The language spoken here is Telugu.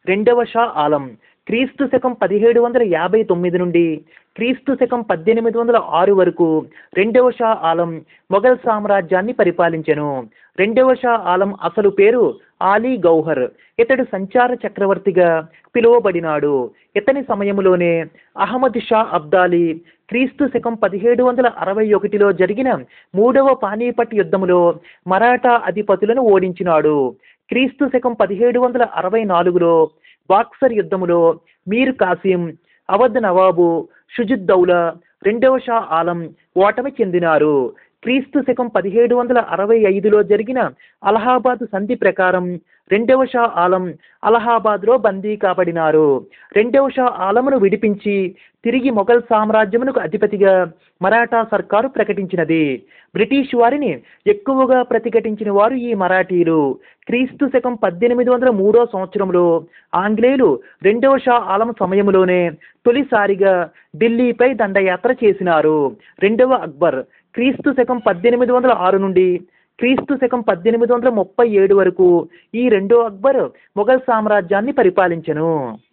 రెండవ షా ఆలం క్రీస్తు శకం పదిహేడు వందల యాభై తొమ్మిది నుండి క్రీస్తు శకం పద్దెనిమిది వందల ఆరు వరకు రెండవ షా ఆలం మొఘల్ సామ్రాజ్యాన్ని పరిపాలించెను రెండవ షా ఆలం అసలు పేరు ఆలీ గౌహర్ ఇతడు సంచార చక్రవర్తిగా పిలువబడినాడు ఇతని సమయంలోనే అహ్మద్ షా అబ్దాలీ క్రీస్తు శకం పదిహేడు వందల అరవై ఒకటిలో జరిగిన మూడవ పానీపట్ యుద్ధములో మరాఠా అధిపతులను ఓడించినాడు క్రీస్తు శకం పదిహేడు వందల అరవై నాలుగులో బాక్సర్ యుద్ధములో మీర్ కాసిం అవధ్ నవాబు షుజుద్దౌలా రెండవ షా ఆలం ఓటమి చెందినారు క్రీస్తు శకం పదిహేడు వందల అరవై ఐదులో జరిగిన అలహాబాద్ సంధి ప్రకారం రెండవ షా ఆలం అలహాబాద్లో బందీ కాబడినారు రెండవ షా ఆలమును విడిపించి తిరిగి మొఘల్ సామ్రాజ్యమునకు అధిపతిగా మరాఠా సర్కారు ప్రకటించినది బ్రిటిష్ వారిని ఎక్కువగా ప్రతిఘటించిన వారు ఈ మరాఠీలు క్రీస్తు శకం పద్దెనిమిది వందల మూడో సంవత్సరంలో ఆంగ్లేయులు రెండవ షా ఆలం సమయంలోనే తొలిసారిగా ఢిల్లీపై దండయాత్ర చేసినారు రెండవ అక్బర్ క్రీస్తు శకం పద్దెనిమిది వందల ఆరు నుండి క్రీస్తు శకం పద్దెనిమిది వందల ముప్పై ఏడు వరకు ఈ రెండో అక్బర్ మొఘల్ సామ్రాజ్యాన్ని పరిపాలించెను